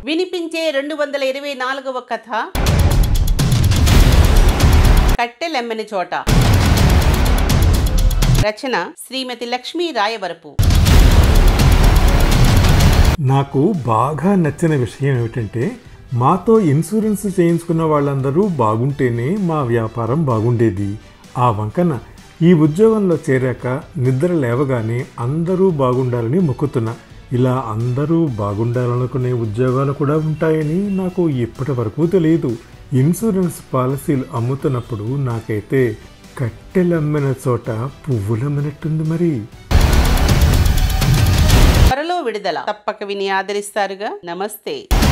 వినిపించే రెండు వందల ఇరవై నాలుగవ కథ కట్టెలెమ్మని చోట రచన శ్రీమతి లక్ష్మీ రాయవరపు నాకు బాగా నచ్చిన విషయం ఏమిటంటే మాతో ఇన్సూరెన్స్ చేయించుకున్న వాళ్ళందరూ బాగుంటేనే మా వ్యాపారం బాగుండేది ఆ వంకన ఈ ఉద్యోగంలో చేరాక నిద్ర లేవగానే అందరూ బాగుండాలని మొక్కుతున్నా ఇలా అందరూ బాగుండాలనుకునే ఉద్యోగాలు కూడా ఉంటాయని నాకు ఇప్పటి వరకు తెలియదు ఇన్సూరెన్స్ పాలసీలు అమ్ముతున్నప్పుడు నాకైతే కట్టెలమ్మిన చోట పువ్వులమ్మినట్టుంది మరి త్వరలో విడుదల తప్పక విని ఆదరిస్తారుగా నమస్తే